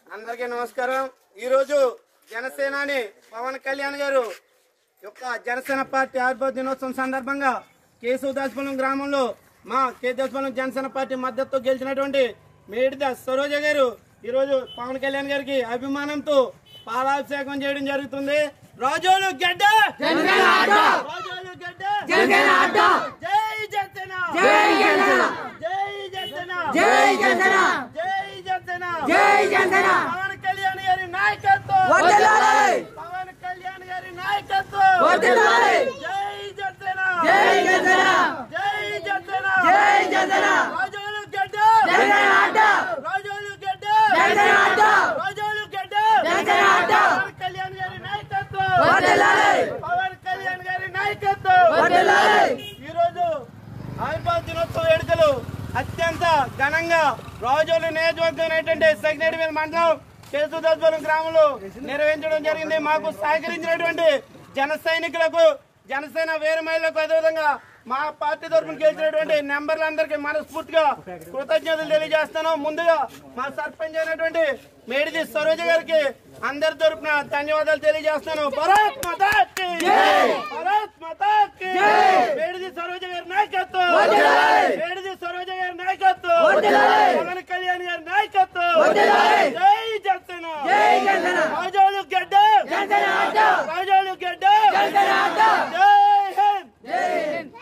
అందరికీ నమస్కారం ఈరోజు జనసేనాని పవన్ కళ్యాణ్ గారు యొక్క జనసేన పార్టీ ఆవిర్భావ దినోత్సవం సందర్భంగా కేశవదాసపురం గ్రామంలో మా కేశవదాసపురం జనసేన పార్టీ మద్దతుతో గెలిచినటువంటి మేడిద సరోజ గారు ఈరోజు పవన్ కళ్యాణ్ గారికి అభిమానంతో పాలాభిషేకం చేయడం జరుగుతుంది రాజోలు గడ్డ రాజోలు గడ్డ జై జనసేన జై జనసేన జై జనసేన జై జనసేన జై జనసేన జై జనసేన పవన్ కళ్యాణ్ గారి నాయకత్వం వర్ధిల్లాలి పవన్ కళ్యాణ్ గారి నాయకత్వం వర్ధిల్లాలి జై జనసేన జై జనసేన జై జనసేన జై జనసేన రాజోలు గడ్డ జనసేన అడ్డ రాజోలు గడ్డ జనసేన అడ్డ రాజోలు గడ్డ జనసేన అడ్డ పవన్ కళ్యాణ్ గారి నాయకత్వం వర్ధిల్లాలి పవన్ కళ్యాణ్ గారి నాయకత్వం వర్ధిల్లాలి ఈరోజు ఆవిర్భావ దినోత్సవ వేడుకలు అత్యంత ఘనంగా రాజోలు నియోజకవర్గం అనేటువంటి సెగ్నేటివేల్ మండలం కేసుదాస్పురం గ్రామంలో నిర్వహించడం జరిగింది మాకు సహకరించినటువంటి జన సైనికులకు జనసేన వేరు మహిళలకు అదేవిధంగా మా పార్టీ తరఫున గెలిచినటువంటి నెంబర్లందరికీ మనస్ఫూర్తిగా కృతజ్ఞతలు తెలియజేస్తాను ముందుగా మా సర్పంచ్ అయినటువంటి మేడిది సరోజ గారికి అందరి తరఫున ధన్యవాదాలు తెలియజేస్తాను భరత్ మాతాకి భరత్ మాతాకి మేడిది సరోజ గారి నాయకత్వం మేడిది సరోజ గారి నాయకత్వం పవన్ కళ్యాణ్ గారి నాయకత్వం జై జనసేన జై జనసేన రాజాలు గడ్డ జనసేన అడ్డ రాజాలు గడ్డ జనసేన అడ్డ జై హింద్ జై హింద్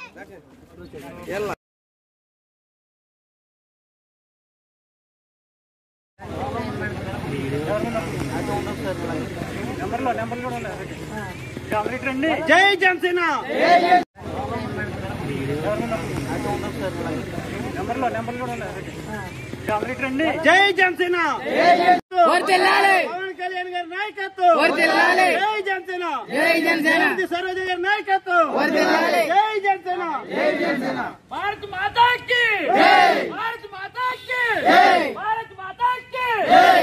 జై జనసేన జై జనసేన వర్ధిల్లాలి పవన్ కళ్యాణ్ గారి నాయకత్వం వర్ధిల్లాలి జై జనసేన జై జనసేన శ్రీమతి సరోజ గారి నాయకత్వం వర్ధిల్లాలి జై జనసేన జై జనసేన భారత్ మాతాకి జై భారత్ మాతాకి జై భారత్ మాతాకి జై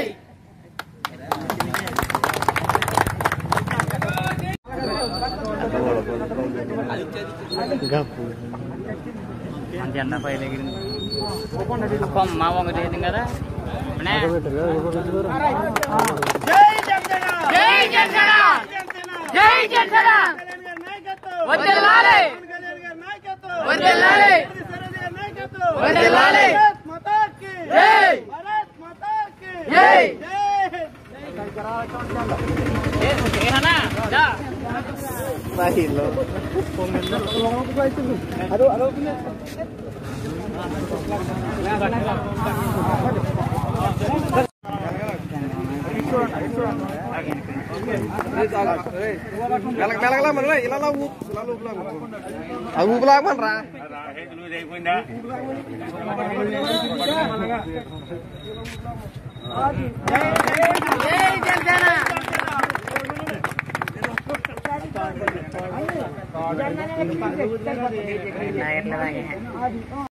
జెండా పైన ఎగిరింది కొమ్మ ఒకటి వేసింది కదా అనే జై జనసేన జై జనసేన జనసేన జై జనసేన కళ్యాణ్ గారి నాయకత్వం వర్ధిల్లాలి పవన్ కళ్యాణ్ గారి నాయకత్వం వర్ధిల్లాలి శ్రీమతి సరోజ గారి నాయకత్వం వర్ధిల్లాలి భారత్ మాతాకి జై భారత్ మాతాకి జై జై హింద్ అది ఊపులాగమనరా జై జనసేన ఎట్లా